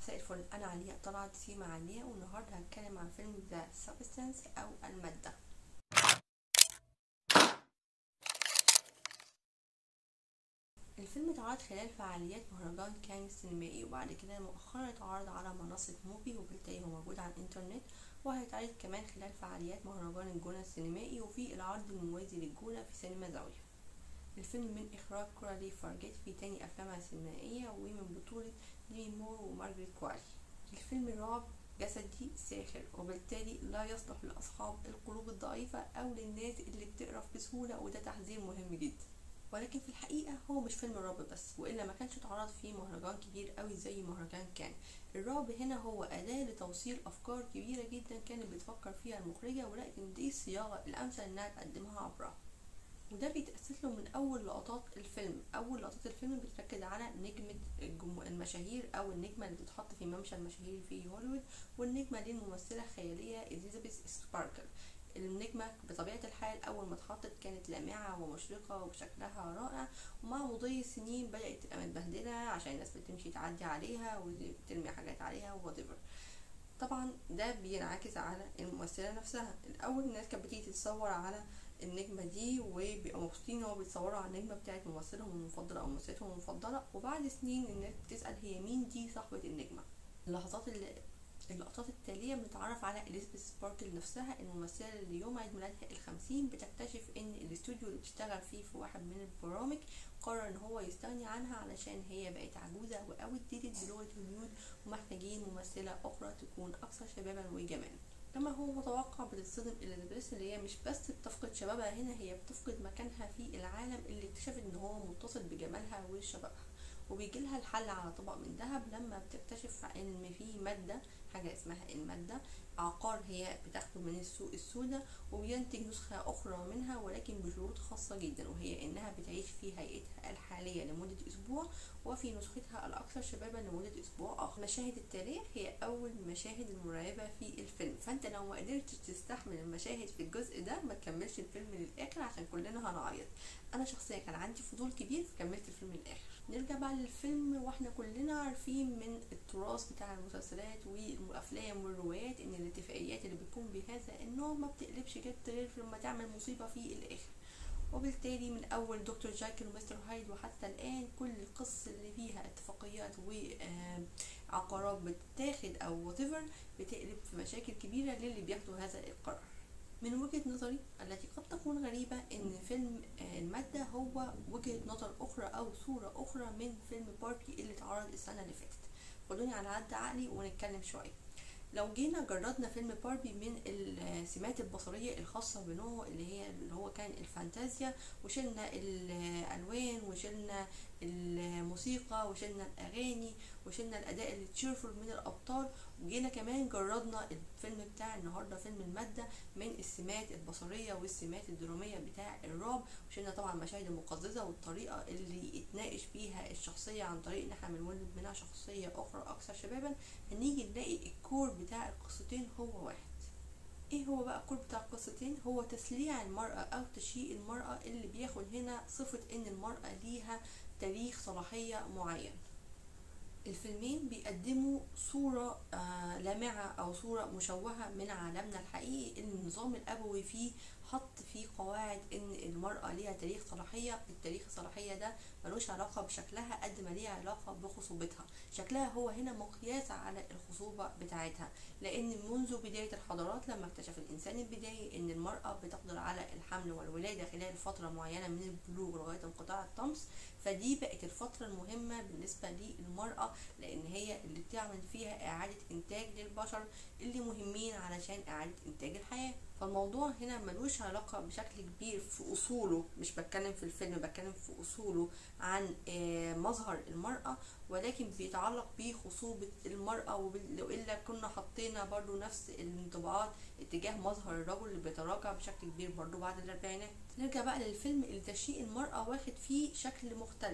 مساء الفل انا علياء طلعت سيما علياء والنهارده هتكلم عن فيلم ذا سبستانس او الماده الفيلم اتعرض خلال فعاليات مهرجان كان السينمائي وبعد كده مؤخرا اتعرض على منصة موبي وبالتالي هو موجود على الانترنت وهيتعرض كمان خلال فعاليات مهرجان الجونة السينمائي وفي العرض الموازي للجونة في سينما زاوية الفيلم من إخراج كورالي فارجيت في تاني أفلامها السينمائية ومن بطولة ديمي مور ومارجريت كوالي الفيلم رعب جسدي ساخر وبالتالي لا يصلح لأصحاب القلوب الضعيفة أو للناس اللي بتقرف بسهولة وده تحذير مهم جدا ولكن في الحقيقة هو مش فيلم رعب بس وإلا ما كانش اتعرض فيه مهرجان كبير قوي زي مهرجان كان الرعب هنا هو أداة لتوصيل أفكار كبيرة جدا كانت بتفكر فيها المخرجة ولكن دي الصياغة الأمثل إنها تقدمها عبرها وده بيتأسس له من أول لقطات الفيلم أول لقطات الفيلم بتركز على نجمة الجم- المشاهير أو النجمة اللي بتتحط في ممشى المشاهير في هوليوود والنجمة دي الممثلة الخيالية إليزابيث سباركل النجمة بطبيعة الحال أول ما اتحطت كانت لامعة ومشرقة وشكلها رائع ومع مضي السنين بدأت تبقى متبهدلة عشان الناس بتمشي تعدي عليها وترمي حاجات عليها whatever طبعا ده بينعكس على الممثلة نفسها الأول الناس كانت بتيجي تتصور على النجمة دي وبيبقوا مبسوطين ان هو بيتصوروا على النجمة بتاعت ممثلهم المفضل أو ممثلتهم المفضلة وبعد سنين الناس بتسأل هي مين دي صاحبة النجمة اللحظات اللي اللقطات التالية بنتعرف على إليزابيث سباركل نفسها الممثلة اللي يوم عيد ميلادها الخمسين بتكتشف إن الاستوديو اللي بتشتغل فيه في واحد من البرامج قرر إن هو يستغني عنها علشان هي بقت عجوزة وأوت ديتد بلغة هوليود ومحتاجين ممثلة أخرى تكون أكثر شبابا وجمالا كما هو متوقع بتتصدم إليزابيث اللي هي مش بس بتفقد شبابها هنا هي بتفقد مكانها في العالم اللي اكتشفت إن هو متصل بجمالها وشبابها وبيجي لها الحل على طبق من ذهب لما بتكتشف ان في ماده حاجه اسمها الماده عقار هي بتاخده من السوق السوداء وبينتج نسخة أخرى منها ولكن بشروط خاصة جدا وهي إنها بتعيش في هيئتها الحالية لمدة أسبوع وفي نسختها الأكثر شبابا لمدة أسبوع آخر المشاهد التالية هي أول مشاهد المرعبة في الفيلم فأنت لو ما قدرتش تستحمل المشاهد في الجزء ده ما تكملش الفيلم للآخر عشان كلنا هنعيط أنا شخصيا كان عندي فضول كبير فكملت الفيلم للآخر نرجع بقى للفيلم واحنا كلنا عارفين من التراث بتاع المسلسلات والافلام والروايات ان الاتفاقيات اللي بتكون بهذا النوع ما بتقلبش جد غير لما تعمل مصيبه في الاخر وبالتالي من اول دكتور جاكل ومستر هايد وحتى الان كل القصص اللي فيها اتفاقيات وعقارات بتتاخد او whatever بتقلب في مشاكل كبيره للي بياخدوا هذا القرار من وجهة نظري التي قد تكون غريبة ان فيلم المادة هو وجهة نظر اخرى او صورة اخرى من فيلم باربي اللي اتعرض السنة اللي فاتت خدوني على قد عقلي ونتكلم شوية لو جينا جردنا فيلم باربي من السمات البصرية الخاصة بنوعه اللي هي اللي هو كان الفانتازيا وشلنا الألوان وشلنا الموسيقى وشلنا الأغاني وشلنا الأداء التشيرفول من الأبطال وجينا كمان جردنا الفيلم بتاع النهارده فيلم المادة من السمات البصرية والسمات الدرامية بتاع الرعب وشلنا طبعا المشاهد المقززة والطريقة اللي اتناقش بيها الشخصية عن طريق ان احنا بنولد منها شخصية أخرى أكثر شبابا هنيجي نلاقي الكور بتاع القصتين هو واحد ايه هو بقى الكور بتاع القصتين هو تسليع المرأة او تشييء المرأة اللي بياخد هنا صفة ان المرأة ليها تاريخ صلاحية معين الفيلمين بيقدموا صورة آه لامعة أو صورة مشوهة من عالمنا الحقيقي اللي النظام الأبوي فيه حط فيه قواعد إن المرأة ليها تاريخ صلاحية التاريخ الصلاحية ده ملوش علاقة بشكلها قد ما ليه علاقة بخصوبتها شكلها هو هنا مقياس على الخصوبة بتاعتها لأن منذ بداية الحضارات لما اكتشف الإنسان البدائي إن المرأة بتقدر على الحمل والولادة خلال فترة معينة من البلوغ لغاية انقطاع الطمس فدي بقت الفترة المهمة بالنسبة للمرأة لأن هي اللي بتعمل فيها إعادة إنتاج للبشر اللي مهمين علشان إعادة إنتاج الحياة فالموضوع هنا ملوش علاقة بشكل كبير في أصوله مش بتكلم في الفيلم بتكلم في أصوله عن مظهر المرأة ولكن بيتعلق بخصوبة المرأة وإلا كنا حطينا برضو نفس الانطباعات اتجاه مظهر الرجل اللي بيتراجع بشكل كبير برضو بعد الأربعينات نرجع بقى للفيلم اللي تشييء المرأة واخد فيه شكل مختلف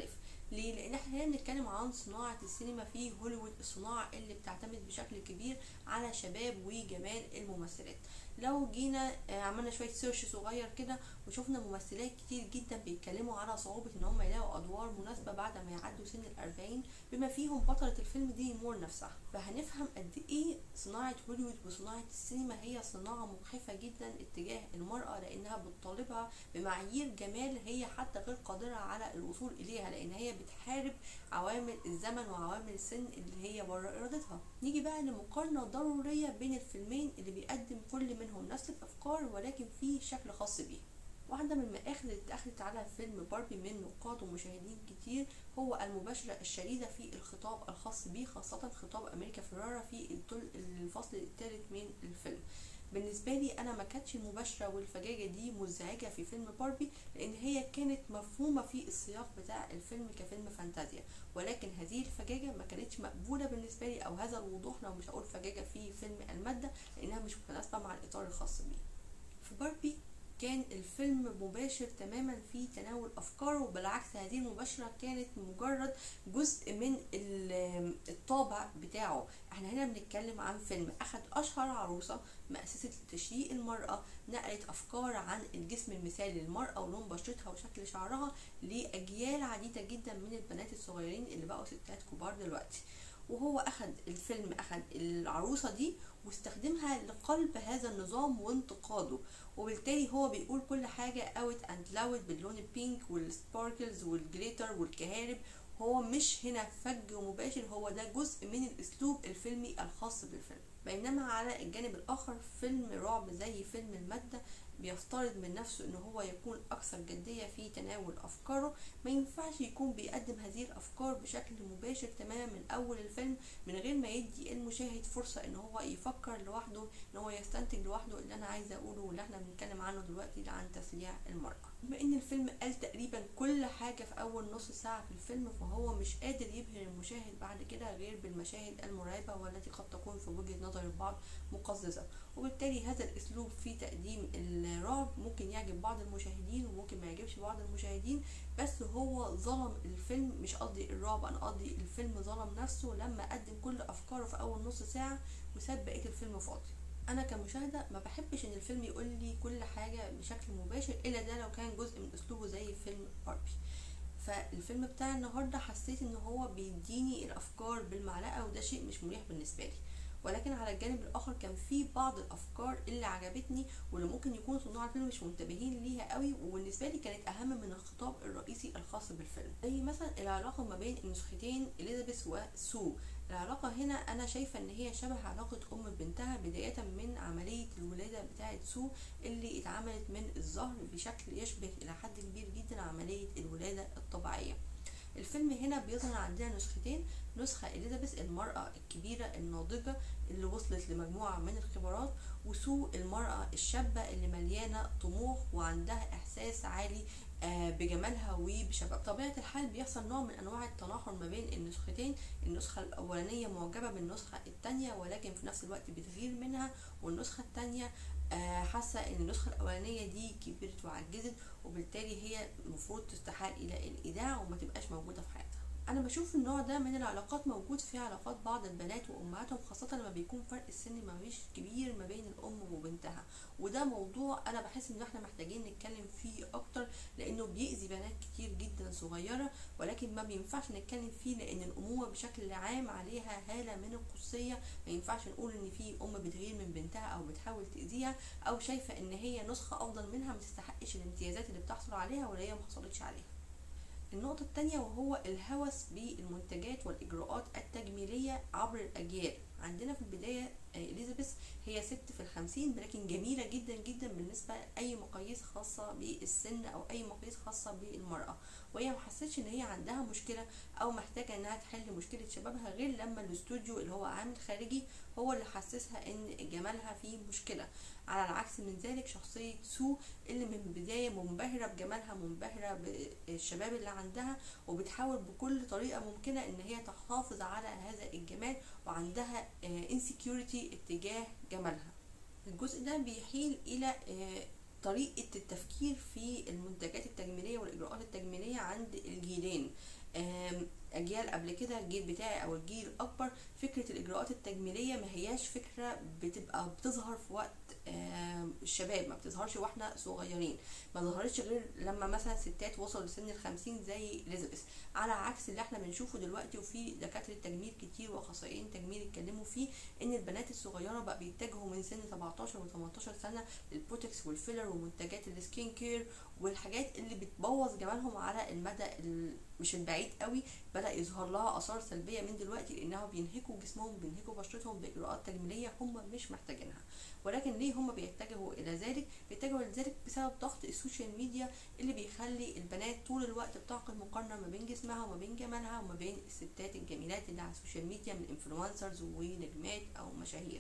ليه لان احنا هنا بنتكلم عن صناعه السينما في هوليوود الصناعه اللي بتعتمد بشكل كبير على شباب وجمال الممثلات لو جينا عملنا شويه سيرش صغير كده وشفنا ممثلات كتير جدا بيتكلموا على صعوبه ان هم يلاقوا ادوار مناسبه بعد ما يعدوا سن الأربعين بما فيهم بطله الفيلم دي مور نفسها فهنفهم قد ايه صناعه هوليوود وصناعه السينما هي صناعه مجحفه جدا اتجاه المراه لانها بتطالبها بمعايير جمال هي حتى غير قادره على الوصول اليها لان هي بتحارب عوامل الزمن وعوامل السن اللي هي بره ارادتها نيجي بقى لمقارنه ضروريه بين الفيلمين اللي بيقدم كل منهم نفس الافكار ولكن في شكل خاص بيه واحدة من المآخذ اللي اتأخذت على فيلم باربي من نقاد ومشاهدين كتير هو المباشرة الشديدة في الخطاب الخاص بيه خاصة خطاب أمريكا فرارا في الفصل الثالث من الفيلم بالنسبة لي أنا ما كانتش المباشرة والفجاجة دي مزعجة في فيلم باربي لأن هي كانت مفهومة في السياق بتاع الفيلم كفيلم فانتازيا ولكن هذه الفجاجة ما كانتش مقبولة بالنسبة لي أو هذا الوضوح لو مش هقول فجاجة في فيلم المادة لأنها مش متناسبة مع الإطار الخاص بيه في باربي كان الفيلم مباشر تماما في تناول افكاره وبالعكس هذه المباشره كانت مجرد جزء من الطابع بتاعه احنا هنا بنتكلم عن فيلم اخد اشهر عروسه مؤسسه لتشريق المراه نقلت افكار عن الجسم المثالي للمراه ولون بشرتها وشكل شعرها لاجيال عديده جدا من البنات الصغيرين اللي بقوا ستات كبار دلوقتي وهو اخد الفيلم اخد العروسه دي واستخدمها لقلب هذا النظام وانتقاده وبالتالي هو بيقول كل حاجة اوت اند لاود باللون البينك والسباركلز والجليتر والكهارب هو مش هنا فج مباشر هو ده جزء من الاسلوب الفيلمي الخاص بالفيلم بينما على الجانب الاخر فيلم رعب زي فيلم المادة بيفترض من نفسه ان هو يكون اكثر جديه في تناول افكاره ما ينفعش يكون بيقدم هذه الافكار بشكل مباشر تماما من اول الفيلم من غير ما يدي المشاهد فرصه ان هو يفكر لوحده ان هو يستنتج لوحده اللي انا عايزه اقوله واللي احنا بنتكلم عنه دلوقتي عن تسليع المراه بما ان الفيلم قال تقريبا كل حاجه في اول نص ساعه في الفيلم فهو مش قادر يبهر المشاهد بعد كده غير بالمشاهد المرعبه والتي قد تكون في وجهه نظر البعض مقززه وبالتالي هذا الاسلوب في تقديم الرعب ممكن يعجب بعض المشاهدين وممكن ما يعجبش بعض المشاهدين بس هو ظلم الفيلم مش قصدي الرعب انا قصدي الفيلم ظلم نفسه لما قدم كل افكاره في اول نص ساعه وساب بقيه الفيلم فاضي انا كمشاهده ما بحبش ان الفيلم يقول لي كل حاجه بشكل مباشر الا ده لو كان جزء من اسلوبه زي فيلم باربي فالفيلم بتاع النهارده حسيت ان هو بيديني الافكار بالمعلقه وده شيء مش مريح بالنسبه لي ولكن على الجانب الاخر كان في بعض الافكار اللي عجبتني واللي ممكن يكون صناع الفيلم مش منتبهين ليها قوي وبالنسبه لي كانت اهم من الخطاب الرئيسي الخاص بالفيلم زي مثلا العلاقه ما بين النسختين اليزابيث وسو العلاقة هنا أنا شايفة إن هي شبه علاقة أم بنتها بداية من عملية الولادة بتاعة سو اللي اتعملت من الظهر بشكل يشبه إلى حد كبير جدا عملية الولادة الطبيعية الفيلم هنا بيظهر عندنا نسختين نسخة إليزابيث المرأة الكبيرة الناضجة اللي وصلت لمجموعة من الخبرات وسو المرأة الشابة اللي مليانة طموح وعندها إحساس عالي بجمالها وبشباب طبيعة الحال بيحصل نوع من أنواع التناحر ما بين النسختين النسخة الأولانية معجبة بالنسخة التانية ولكن في نفس الوقت بتغير منها والنسخة التانية حاسة ان النسخة الأولانية دي كبرت وعجزت وبالتالي هي المفروض تستحال إلى الإيداع وما تبقاش موجودة في حياتها انا بشوف النوع ده من العلاقات موجود في علاقات بعض البنات وامهاتهم خاصه لما بيكون فرق السن ما مش كبير ما بين الام وبنتها وده موضوع انا بحس ان احنا محتاجين نتكلم فيه اكتر لانه بيأذي بنات كتير جدا صغيره ولكن ما بينفعش نتكلم فيه لان الامومه بشكل عام عليها هاله من القدسيه ما ينفعش نقول ان في ام بتغير من بنتها او بتحاول تاذيها او شايفه ان هي نسخه افضل منها ما تستحقش الامتيازات اللي بتحصل عليها ولا هي ما حصلتش عليها النقطة التانية وهو الهوس بالمنتجات والإجراءات التجميلية عبر الأجيال عندنا في البداية إليزابيث هي ست في الخمسين لكن جميلة جدا جدا بالنسبة لأي مقاييس خاصة بالسن أو أي مقاييس خاصة بالمرأة وهي محسيتش إن هي عندها مشكلة أو محتاجة إنها تحل مشكلة شبابها غير لما الاستوديو اللي هو عامل خارجي هو اللي حسسها إن جمالها فيه مشكلة على العكس من ذلك شخصية سو اللي من البداية منبهرة بجمالها منبهرة بالشباب اللي عندها وبتحاول بكل طريقة ممكنة ان هي تحافظ على هذا الجمال وعندها insecurity اتجاه جمالها الجزء ده بيحيل الى طريقة التفكير في المنتجات التجميلية والإجراءات التجميلية عند الجيلين آم، اجيال قبل كده الجيل بتاعي او الجيل الاكبر فكره الاجراءات التجميليه ما هياش فكره بتبقى بتظهر في وقت آم، الشباب ما بتظهرش واحنا صغيرين ما ظهرتش غير لما مثلا ستات وصلوا لسن الخمسين زي اليزابيث على عكس اللي احنا بنشوفه دلوقتي وفي دكاتره تجميل كتير واخصائيين تجميل اتكلموا فيه ان البنات الصغيره بقى بيتجهوا من سن 17 و18 سنه للبوتكس والفيلر ومنتجات السكين كير والحاجات اللي بتبوظ جمالهم على المدى ال- مش البعيد قوي بدا يظهر لها اثار سلبيه من دلوقتي لانها بينهكوا جسمهم بينهكوا بشرتهم باجراءات تجميليه هم مش محتاجينها ولكن ليه هم بيتجهوا الى ذلك بيتجهوا لذلك بسبب ضغط السوشيال ميديا اللي بيخلي البنات طول الوقت بتعقد مقارنه ما بين جسمها وما بين جمالها وما بين الستات الجميلات اللي على السوشيال ميديا من انفلونسرز ونجمات او مشاهير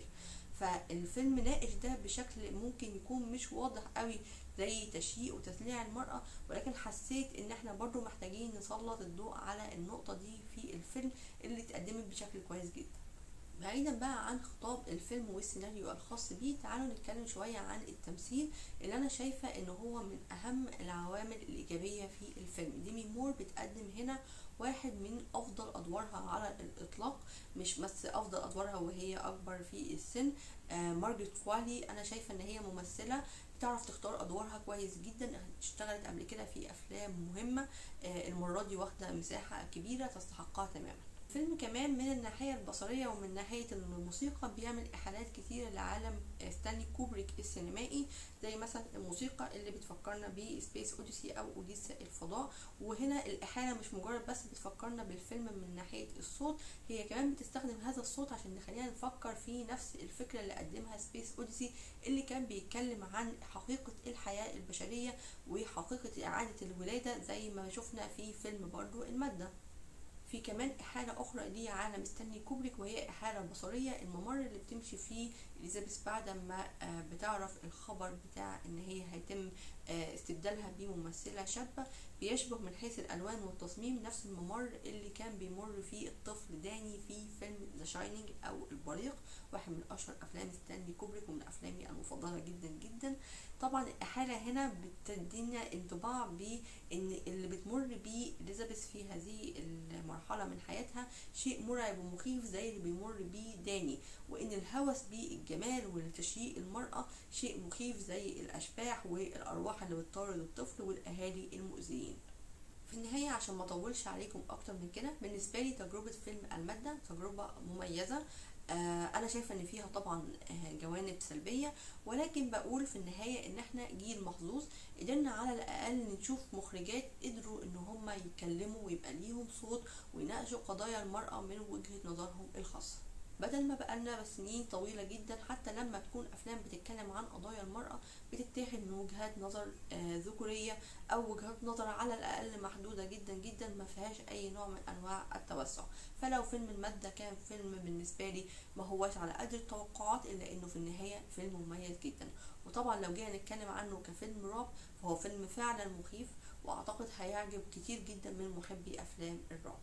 فالفيلم ناقش ده بشكل ممكن يكون مش واضح قوي زي تشييء وتسليع المرأة ولكن حسيت ان احنا برضو محتاجين نسلط الضوء على النقطة دي في الفيلم اللي اتقدمت بشكل كويس جدا بعيدا بقى عن خطاب الفيلم والسيناريو الخاص بيه تعالوا نتكلم شوية عن التمثيل اللي أنا شايفة إن هو من أهم العوامل الإيجابية في الفيلم ديمي مور بتقدم هنا واحد من أفضل أدوارها على الإطلاق مش بس أفضل أدوارها وهي أكبر في السن آه مارجريت كوالي أنا شايفة إن هي ممثلة بتعرف تختار أدوارها كويس جدا اشتغلت قبل كده في أفلام مهمة آه المرة دي واخدة مساحة كبيرة تستحقها تماما الفيلم كمان من الناحية البصرية ومن ناحية الموسيقى بيعمل إحالات كتيرة لعالم ستانلي كوبريك السينمائي زي مثلا الموسيقى اللي بتفكرنا بسبيس اوديسي أو أوديسا الفضاء وهنا الإحالة مش مجرد بس بتفكرنا بالفيلم من ناحية الصوت هي كمان بتستخدم هذا الصوت عشان نخلينا نفكر في نفس الفكرة اللي قدمها سبيس اوديسي اللي كان بيتكلم عن حقيقة الحياة البشرية وحقيقة إعادة الولادة زي ما شفنا في فيلم برضو المادة في كمان إحالة أخرى ليه عالم ستانلي كوبريك وهي إحالة بصرية الممر اللي بتمشي فيه إليزابيث بعد ما بتعرف الخبر بتاع إن هي هيتم استبدالها بممثلة شابة بيشبه من حيث الألوان والتصميم نفس الممر اللي كان بيمر فيه الطفل داني في فيلم ذا شاينينج أو البريق واحد من أشهر أفلام ستانلي كوبريك ومن أفلامي المفضلة جدا جدا طبعا الإحالة هنا بتدينا انطباع بإن اللي بتمر بيه إليزابيث في هذه المرحلة من حياتها شيء مرعب ومخيف زي اللي بيمر بيه داني وإن الهوس بالجمال والتشييء المرأة شيء مخيف زي الأشباح والأرواح اللي بتطارد الطفل والأهالي المؤذيين في النهاية عشان ما اطولش عليكم اكتر من كده بالنسبة لي تجربة فيلم المادة تجربة مميزة آه انا شايفه ان فيها طبعا آه جوانب سلبيه ولكن بقول في النهايه ان احنا جيل محظوظ قدرنا على الاقل نشوف مخرجات قدروا ان هم يتكلموا ويبقى ليهم صوت ويناقشوا قضايا المراه من وجهه نظرهم الخاصه بدل ما بقالنا سنين طويله جدا حتى لما تكون افلام بتتكلم عن قضايا المراه بتتاخد من وجهات نظر آه ذكوريه او وجهات نظر على الاقل محدوده جدا جدا ما فيهاش اي نوع من انواع التوسع فلو فيلم الماده كان فيلم بالنسبه لي ما هوش على قدر التوقعات الا انه في النهايه فيلم مميز جدا وطبعا لو جينا نتكلم عنه كفيلم رعب فهو فيلم فعلا مخيف واعتقد هيعجب كتير جدا من محبي افلام الرعب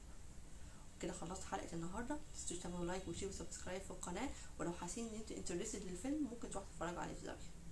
كده خلصت حلقه النهارده متنسوش تعملوا لايك وشير وسبسكرايب في القناه ولو حاسين ان انتوا انترستد للفيلم ممكن تروحوا تتفرجوا عليه في زاويه